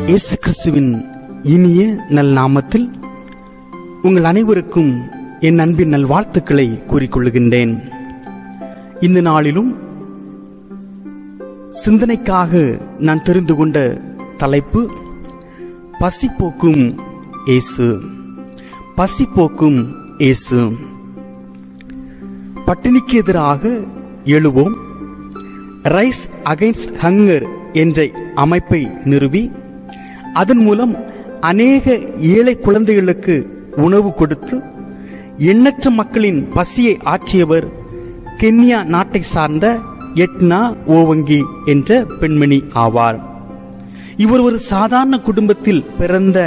இயேசு கிறிஸ்துவின் இனிய நல் நாமத்தில் உங்கள் அனைவருக்கும் என் அன்பின் நல் வாழ்த்துக்களை கூறிக்கொள்கின்றேன் இந்த நாளிலும் சிந்தனைக்காக நான் தெரிந்து கொண்ட தலைப்பு பசி போக்கும் இயேசு பசி போக்கும் இயேசு பட்டினிக்கு எதிராக எழுவோம் ரைஸ் அகைன்ஸ்ட் ஹங்கர் என்ற அமைப்பை நிறுவி அதன் மூலம் அநேக ஏழை குழந்தைகளுக்கு உணவு கொடுத்து எண்ணற்ற மக்களின் பசியை ஆற்றியவர் கென்யா நாட்டை சார்ந்த எட்னா ஓவங்கி என்ற பெண்மணி ஆவார் இவர் ஒரு சாதாரண குடும்பத்தில் பிறந்த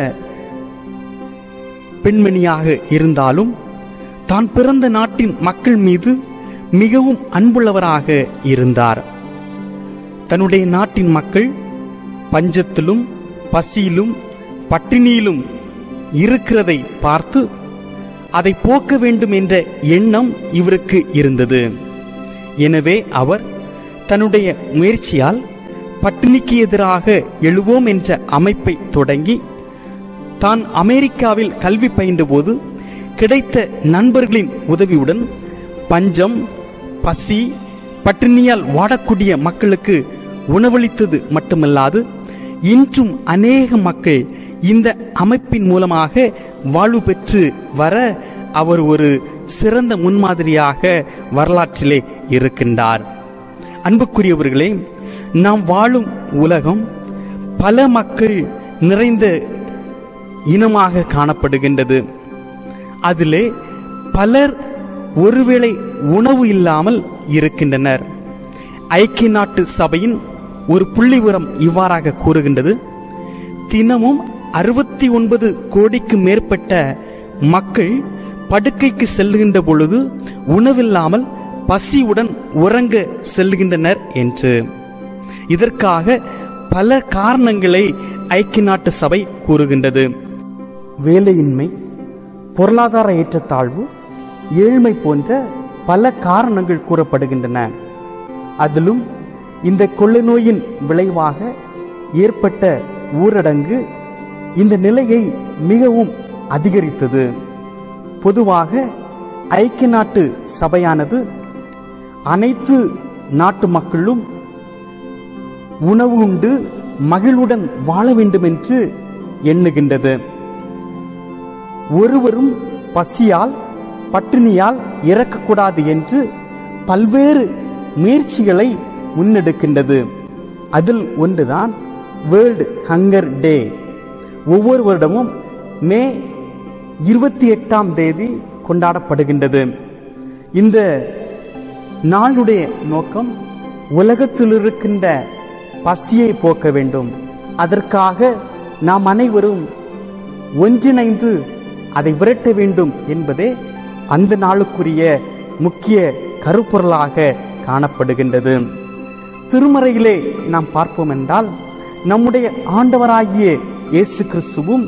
பெண்மணியாக இருந்தாலும் தான் பிறந்த நாட்டின் மக்கள் மீது மிகவும் அன்புள்ளவராக இருந்தார் தன்னுடைய நாட்டின் மக்கள் பஞ்சத்திலும் பசியிலும் பட்டினியிலும் இருக்கிறதை பார்த்து அதை போக்க வேண்டும் என்ற எண்ணம் இவருக்கு இருந்தது எனவே அவர் தன்னுடைய முயற்சியால் பட்டினிக்கு எதிராக எழுவோம் என்ற அமைப்பை தொடங்கி தான் அமெரிக்காவில் கல்வி பயின்றபோது கிடைத்த நண்பர்களின் உதவியுடன் பஞ்சம் பசி பட்டினியால் வாடக்கூடிய மக்களுக்கு உணவளித்தது மட்டுமல்லாது இன்றும் அநேக மக்கள் இந்த அமைப்பின் மூலமாக வாழ்வு பெற்று வர அவர் ஒரு சிறந்த முன்மாதிரியாக வரலாற்றிலே இருக்கின்றார் அன்புக்குரியவர்களே நாம் வாழும் உலகம் பல மக்கள் நிறைந்த இனமாக காணப்படுகின்றது அதிலே பலர் ஒருவேளை உணவு இல்லாமல் இருக்கின்றனர் ஐக்கிய நாட்டு சபையின் ஒரு புள்ளி உரம் இவ்வாறாக கூறுகின்றது தினமும் அறுபத்தி ஒன்பது கோடிக்கு மேற்பட்ட மக்கள் படுக்கைக்கு செல்லுகின்ற பொழுது உணவில்லாமல் பசியுடன் உறங்க செல்கின்றனர் என்று இதற்காக பல காரணங்களை ஐக்கிய நாட்டு சபை கூறுகின்றது வேலையின்மை பொருளாதார ஏற்றத்தாழ்வு ஏழ்மை போன்ற பல காரணங்கள் கூறப்படுகின்றன அதிலும் இந்த கொள்ளை நோயின் விளைவாக ஏற்பட்ட ஊரடங்கு இந்த நிலையை மிகவும் அதிகரித்தது பொதுவாக ஐக்கிய நாட்டு சபையானது அனைத்து நாட்டு மக்களும் உணவு உண்டு மகிழ்வுடன் வாழ வேண்டும் என்று எண்ணுகின்றது ஒருவரும் பசியால் பட்டினியால் இறக்கக்கூடாது என்று பல்வேறு முயற்சிகளை முன்னெடுக்கின்றது அதில் ஒன்றுதான் வேர்ல்டு ஹங்கர் டே ஒவ்வொரு வருடமும் மே இருபத்தி எட்டாம் தேதி கொண்டாடப்படுகின்றது இந்த நாளுடைய நோக்கம் உலகத்தில் இருக்கின்ற பசியை போக்க வேண்டும் அதற்காக நாம் அனைவரும் ஒன்றிணைந்து அதை விரட்ட வேண்டும் என்பதே அந்த நாளுக்குரிய முக்கிய கருப்பொருளாக காணப்படுகின்றது திருமறையிலே நாம் பார்ப்போம் என்றால் நம்முடைய ஆண்டவராகிய இயேசு கிறிஸ்துவும்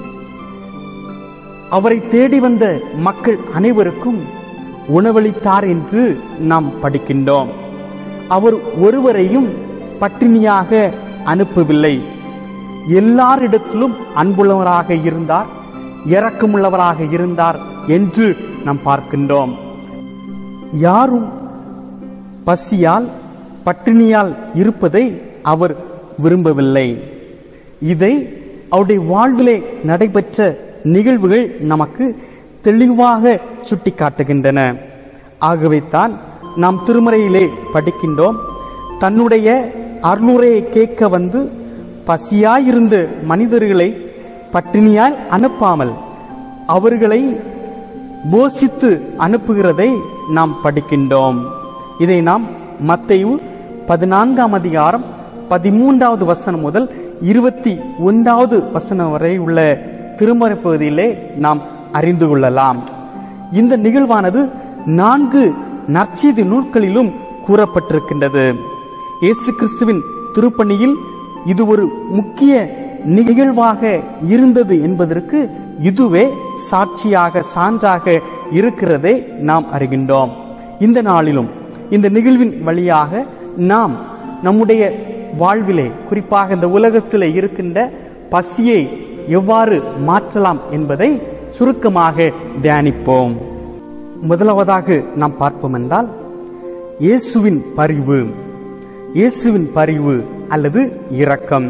அவரை தேடி வந்த மக்கள் அனைவருக்கும் உணவளித்தார் என்று நாம் படிக்கின்றோம் அவர் ஒருவரையும் பட்டினியாக அனுப்பவில்லை எல்லாரிடத்திலும் அன்புள்ளவராக இருந்தார் இரக்கமுள்ளவராக இருந்தார் என்று நாம் பார்க்கின்றோம் யாரும் பசியால் பட்டினியால் இருப்பதை அவர் விரும்பவில்லை இதை அவருடைய வாழ்விலே நடைபெற்ற நிகழ்வுகள் நமக்கு தெளிவாக சுட்டிக்காட்டுகின்றன ஆகவே தான் நாம் திருமறையிலே படிக்கின்றோம் தன்னுடைய அருளுரையை கேட்க வந்து பசியாயிருந்த மனிதர்களை பட்டினியால் அனுப்பாமல் அவர்களை போசித்து அனுப்புகிறதை நாம் படிக்கின்றோம் இதை நாம் மத்தையு பதினான்காம் அதிகாரம் பதிமூன்றாவது வசனம் முதல் இருபத்தி ஒன்றாவது வசனம் வரை உள்ள திருமறை பகுதியிலே நாம் அறிந்து கொள்ளலாம் இந்த நிகழ்வானது நான்கு நற்செய்தி நூல்களிலும் கூறப்பட்டிருக்கின்றது இயேசு கிறிஸ்துவின் திருப்பணியில் இது ஒரு முக்கிய நிகழ்வாக இருந்தது என்பதற்கு இதுவே சாட்சியாக சான்றாக இருக்கிறதை நாம் அறிகின்றோம் இந்த நாளிலும் இந்த நிகழ்வின் வழியாக நாம் நம்முடைய வாழ்விலே குறிப்பாக இந்த உலகத்தில் இருக்கின்ற பசியை எவ்வாறு மாற்றலாம் என்பதை சுருக்கமாக தியானிப்போம் முதலாவதாக நாம் பார்ப்போம் என்றால் இயேசுவின் பரிவு இயேசுவின் பரிவு அல்லது இரக்கம்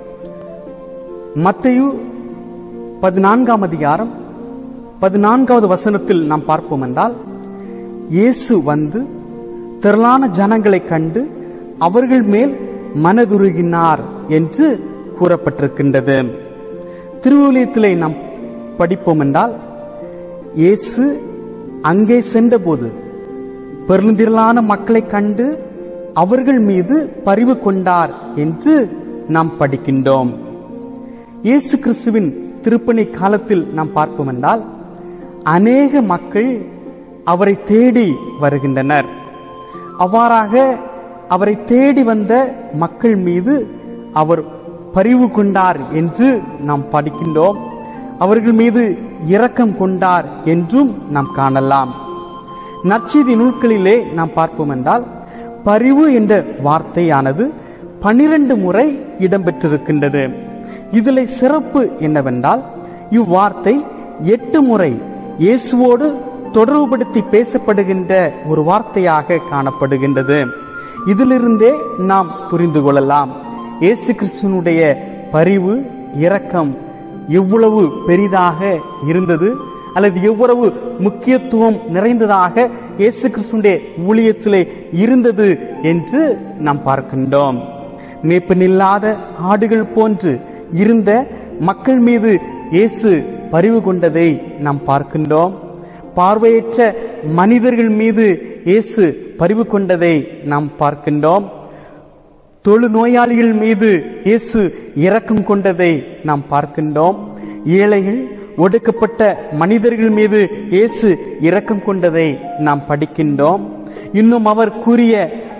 மத்தையு பதினான்காம் அதிகாரம் பதினான்காவது வசனத்தில் நாம் பார்ப்போம் என்றால் இயேசு வந்து திரளான ஜனங்களை கண்டு அவர்கள் மேல் மனதுருகினார் என்று கூறப்பட்டிருக்கின்றது திருவுலியத்திலே நாம் படிப்போம் என்றால் இயேசு அங்கே சென்றபோது பெருந்திரளான மக்களை கண்டு அவர்கள் மீது பரிவு கொண்டார் என்று நாம் படிக்கின்றோம் இயேசு கிறிஸ்துவின் திருப்பணி காலத்தில் நாம் பார்ப்போம் என்றால் அநேக மக்கள் அவரை தேடி வருகின்றனர் அவ்வாறாக அவரை தேடி வந்த மக்கள் மீது அவர் பரிவு கொண்டார் என்று நாம் படிக்கின்றோம் அவர்கள் மீது இரக்கம் கொண்டார் என்றும் நாம் காணலாம் நற்செய்தி நூல்களிலே நாம் பார்ப்போம் என்றால் பரிவு என்ற வார்த்தையானது பனிரெண்டு முறை இடம்பெற்றிருக்கின்றது இதில் சிறப்பு என்னவென்றால் இவ்வார்த்தை எட்டு முறை இயேசுவோடு தொடர்புபடுத்தி பேசப்படுகின்ற ஒரு வார்த்தையாக காணப்படுகின்றது இதிலிருந்தே நாம் புரிந்து கொள்ளலாம் இயேசு கிறிஸ்துவனுடைய பரிவு இரக்கம் எவ்வளவு பெரிதாக இருந்தது அல்லது எவ்வளவு முக்கியத்துவம் நிறைந்ததாக இயேசு கிறிஸ்துடைய ஊழியத்திலே இருந்தது என்று நாம் பார்க்கின்றோம் மேய்ப்பனில்லாத ஆடுகள் போன்று இருந்த மக்கள் மீது இயேசு பரிவு கொண்டதை நாம் பார்க்கின்றோம் பார்வையற்ற மனிதர்கள் மீது இயேசு பரிவு கொண்டதை நாம் பார்க்கின்றோம் தொழு நோயாளிகள் மீது இயேசு இரக்கம் கொண்டதை நாம் பார்க்கின்றோம் ஏழைகள் ஒடுக்கப்பட்ட மனிதர்கள் மீது இயேசு இரக்கம் கொண்டதை நாம் படிக்கின்றோம் இன்னும் அவர் கூறிய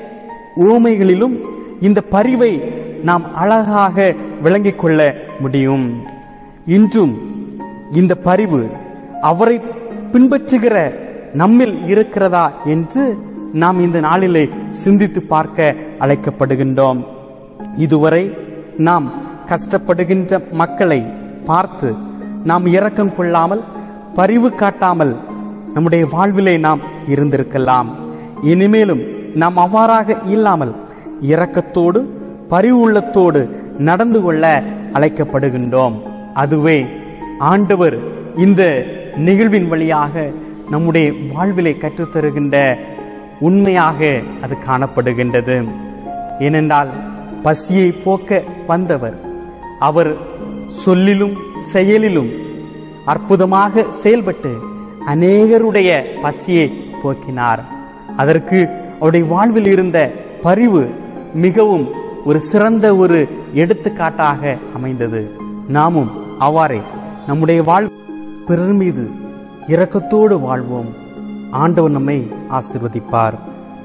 ஊமைகளிலும் இந்த பரிவை நாம் அழகாக விளங்கிக் கொள்ள முடியும் இன்றும் இந்த பரிவு அவரை பின்பற்றுகிற நம்மில் இருக்கிறதா என்று நாம் இந்த நாளிலே சிந்தித்து பார்க்க அழைக்கப்படுகின்றோம் இதுவரை நாம் கஷ்டப்படுகின்ற மக்களை பார்த்து நாம் இரக்கம் கொள்ளாமல் பரிவு காட்டாமல் நம்முடைய வாழ்விலே நாம் இருந்திருக்கலாம் இனிமேலும் நாம் அவ்வாறாக இல்லாமல் இரக்கத்தோடு பரிவு உள்ளத்தோடு நடந்து கொள்ள அழைக்கப்படுகின்றோம் அதுவே ஆண்டவர் இந்த நிகழ்வின் வழியாக நம்முடைய வாழ்விலே கற்றுத்தருகின்ற உண்மையாக அது காணப்படுகின்றது ஏனென்றால் பசியை போக்க வந்தவர் அவர் சொல்லிலும் செயலிலும் அற்புதமாக செயல்பட்டு அநேகருடைய பசியை போக்கினார் அதற்கு அவருடைய வாழ்வில் இருந்த பரிவு மிகவும் ஒரு சிறந்த ஒரு எடுத்துக்காட்டாக அமைந்தது நாமும் அவ்வாறே நம்முடைய வாழ் பிறர் மீது இரக்கத்தோடு வாழ்வோம் ஆண்டவர் நம்மை ஆசிர்வதிப்பார்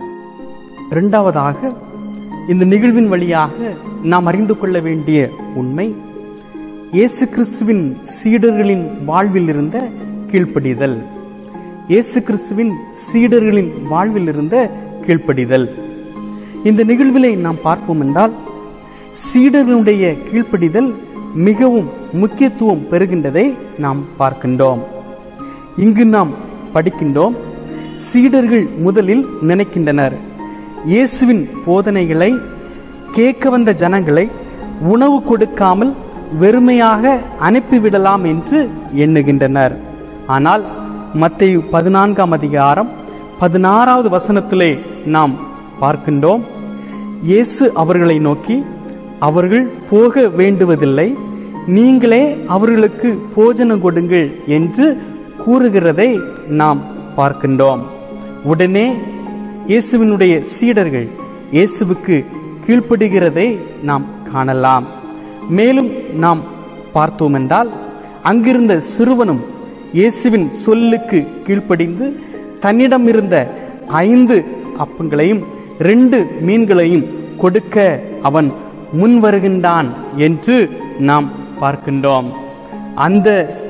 இரண்டாவதாக இந்த நிகழ்வின் வழியாக நாம் அறிந்து கொள்ள வேண்டிய உண்மை இயேசு கிறிஸ்துவின் சீடர்களின் வாழ்வில் இருந்த கீழ்ப்படிதல் இயேசு கிறிஸ்துவின் சீடர்களின் வாழ்வில் இருந்த கீழ்ப்படிதல் இந்த நிகழ்விலை நாம் பார்ப்போம் என்றால் சீடர்களுடைய கீழ்ப்படிதல் மிகவும் முக்கியத்துவம் பெறுகின்றதை நாம் பார்க்கின்றோம் இங்கு நாம் படிக்கின்றோம் சீடர்கள் முதலில் நினைக்கின்றனர் இயேசுவின் போதனைகளை கேட்க வந்த ஜனங்களை உணவு கொடுக்காமல் வெறுமையாக அனுப்பிவிடலாம் என்று எண்ணுகின்றனர் ஆனால் மத்தேயு பதினான்காம் அதிகாரம் பதினாறாவது வசனத்திலே நாம் பார்க்கின்றோம் இயேசு அவர்களை நோக்கி அவர்கள் போக வேண்டுவதில்லை நீங்களே அவர்களுக்கு போஜனம் கொடுங்கள் என்று கூறுகிறதை நாம் பார்க்கின்றோம் உடனே இயேசுவினுடைய சீடர்கள் இயேசுவுக்கு கீழ்ப்படுகிறதை நாம் காணலாம் மேலும் நாம் பார்த்தோம் என்றால் அங்கிருந்த சிறுவனும் இயேசுவின் சொல்லுக்கு கீழ்ப்படிந்து தன்னிடம் இருந்த ஐந்து அப்பங்களையும் ரெண்டு மீன்களையும் கொடுக்க அவன் முன் வருகின்றான் என்று நாம் பார்க்கின்றோம் அந்த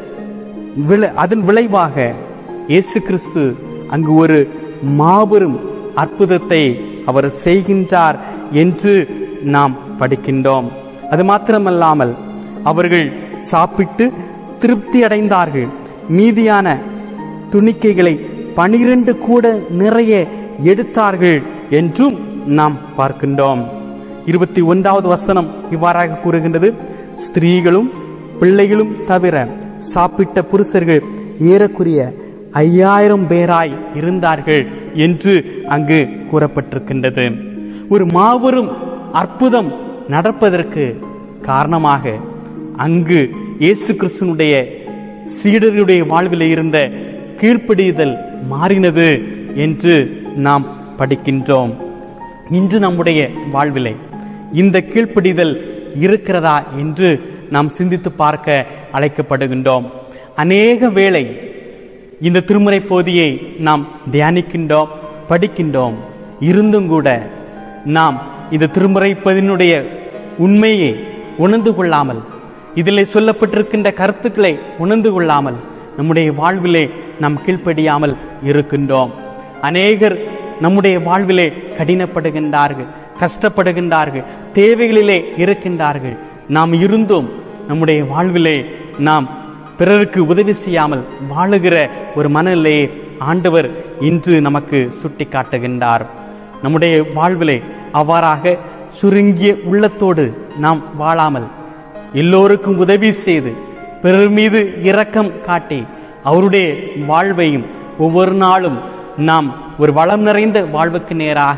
விளை அதன் விளைவாக இயேசு கிறிஸ்து அங்கு ஒரு மாபெரும் அற்புதத்தை அவர் செய்கின்றார் என்று நாம் படிக்கின்றோம் அது மாத்திரமல்லாமல் அவர்கள் சாப்பிட்டு திருப்தி அடைந்தார்கள் மீதியான துணிக்கைகளை பனிரெண்டு கூட நிறைய எடுத்தார்கள் என்றும் நாம் பார்க்கின்றோம் இருபத்தி ஒன்றாவது வசனம் இவ்வாறாக கூறுகின்றது ஸ்திரீகளும் பிள்ளைகளும் தவிர சாப்பிட்ட புருஷர்கள் ஏறக்குரிய ஐயாயிரம் பேராய் இருந்தார்கள் என்று அங்கு கூறப்பட்டிருக்கின்றது ஒரு மாபெரும் அற்புதம் நடப்பதற்கு காரணமாக அங்கு இயேசு கிறிஸ்துனுடைய சீடருடைய வாழ்வில் இருந்த கீழ்ப்படிதல் மாறினது என்று நாம் படிக்கின்றோம் இன்று நம்முடைய வாழ்விலே இந்த கீழ்ப்படிதல் இருக்கிறதா என்று நாம் சிந்தித்து பார்க்க அழைக்கப்படுகின்றோம் அநேக வேளை இந்த திருமுறை போதியை நாம் தியானிக்கின்றோம் படிக்கின்றோம் இருந்தும் கூட நாம் இந்த திருமுறை பதினுடைய உண்மையை உணர்ந்து கொள்ளாமல் இதில் சொல்லப்பட்டிருக்கின்ற கருத்துக்களை உணர்ந்து கொள்ளாமல் நம்முடைய வாழ்விலே நாம் கீழ்ப்படியாமல் இருக்கின்றோம் அநேகர் நம்முடைய வாழ்விலே கடினப்படுகின்றார்கள் கஷ்டப்படுகின்றார்கள் தேவைகளிலே இருக்கின்றார்கள் நாம் இருந்தும் நம்முடைய வாழ்விலே நாம் பிறருக்கு உதவி செய்யாமல் வாழுகிற ஒரு மனநிலையை ஆண்டவர் இன்று நமக்கு சுட்டி காட்டுகின்றார் நம்முடைய வாழ்விலே அவ்வாறாக சுருங்கிய உள்ளத்தோடு நாம் வாழாமல் எல்லோருக்கும் உதவி செய்து பிறர் மீது இரக்கம் காட்டி அவருடைய வாழ்வையும் ஒவ்வொரு நாளும் நாம் ஒரு வளம் நிறைந்த வாழ்வுக்கு நேராக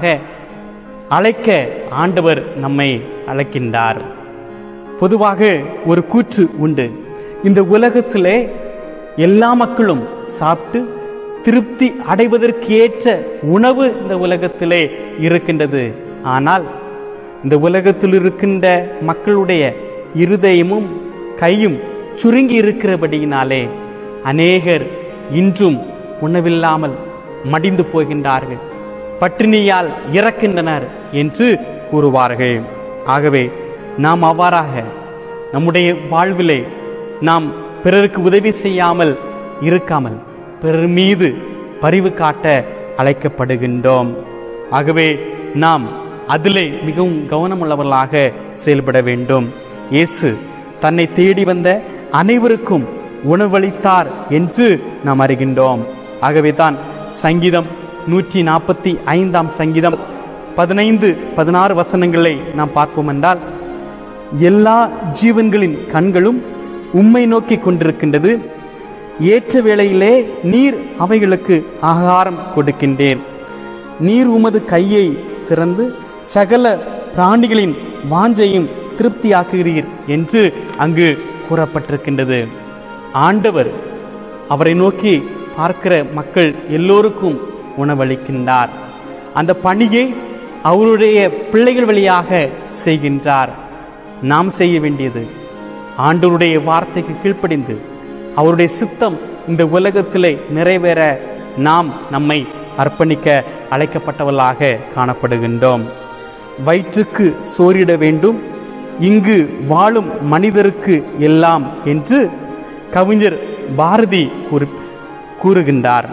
அழைக்க ஆண்டவர் நம்மை அழைக்கின்றார் பொதுவாக ஒரு கூற்று உண்டு இந்த உலகத்திலே எல்லா மக்களும் சாப்பிட்டு திருப்தி அடைவதற்கு ஏற்ற உணவு இந்த உலகத்திலே இருக்கின்றது ஆனால் இந்த உலகத்தில் இருக்கின்ற மக்களுடைய இருதயமும் கையும் சுருங்கி இருக்கிறபடியினாலே அநேகர் இன்றும் உணவில்லாமல் மடிந்து போகின்றார்கள் பட்டினியால் இறக்கின்றனர் என்று கூறுவார்கள் ஆகவே நாம் அவ்வாறாக நம்முடைய வாழ்விலே நாம் பிறருக்கு உதவி செய்யாமல் இருக்காமல் பிறர் மீது பரிவு காட்ட அழைக்கப்படுகின்றோம் ஆகவே நாம் அதிலே மிகவும் கவனமுள்ளவர்களாக செயல்பட வேண்டும் இயேசு தன்னை தேடி வந்த அனைவருக்கும் உணவளித்தார் என்று நாம் அறிகின்றோம் ஆகவே தான் சங்கீதம் நூற்றி நாற்பத்தி ஐந்தாம் சங்கீதம் பதினைந்து பதினாறு வசனங்களை நாம் பார்ப்போம் என்றால் எல்லா ஜீவன்களின் கண்களும் உம்மை நோக்கி கொண்டிருக்கின்றது ஏற்ற வேளையிலே நீர் அவைகளுக்கு ஆகாரம் கொடுக்கின்றேன் நீர் உமது கையை திறந்து சகல பிராணிகளின் வாஞ்சையும் திருப்தியாக்குகிறீர் என்று அங்கு கூறப்பட்டிருக்கின்றது ஆண்டவர் அவரை நோக்கி பார்க்கிற மக்கள் எல்லோருக்கும் உணவளிக்கின்றார் அந்த பணியை அவருடைய பிள்ளைகள் வழியாக செய்கின்றார் நாம் செய்ய வேண்டியது ஆண்டவருடைய வார்த்தைக்கு கீழ்ப்படிந்து அவருடைய சித்தம் இந்த உலகத்திலே நிறைவேற நாம் நம்மை அர்ப்பணிக்க அழைக்கப்பட்டவர்களாக காணப்படுகின்றோம் வயிற்றுக்கு சோறிட வேண்டும் இங்கு வாழும் மனிதருக்கு எல்லாம் என்று கவிஞர் பாரதி கூறு கூறுகின்றார்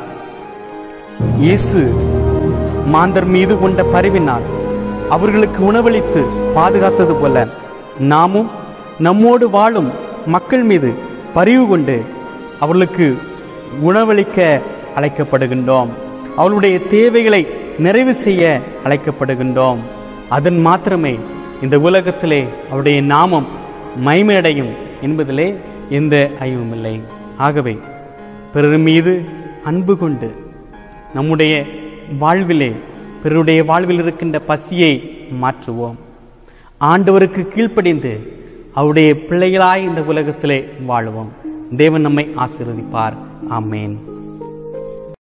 இயேசு மாந்தர் மீது கொண்ட பரிவினால் அவர்களுக்கு உணவளித்து பாதுகாத்தது போல நாமும் நம்மோடு வாழும் மக்கள் மீது பரிவு கொண்டு அவர்களுக்கு உணவளிக்க அழைக்கப்படுகின்றோம் அவளுடைய தேவைகளை நிறைவு செய்ய அழைக்கப்படுகின்றோம் அதன் மாத்திரமே இந்த உலகத்திலே அவருடைய நாமம் மைமேடையும் என்பதிலே எந்த ஐயமுமில்லை ஆகவே பிறர் மீது அன்பு கொண்டு நம்முடைய வாழ்விலே பிறருடைய வாழ்வில் இருக்கின்ற பசியை மாற்றுவோம் ஆண்டவருக்கு கீழ்ப்படிந்து அவருடைய பிள்ளைகளாய் இந்த உலகத்திலே வாழுவோம் தேவன் நம்மை ஆசீர்வதிப்பார் ஆமேன்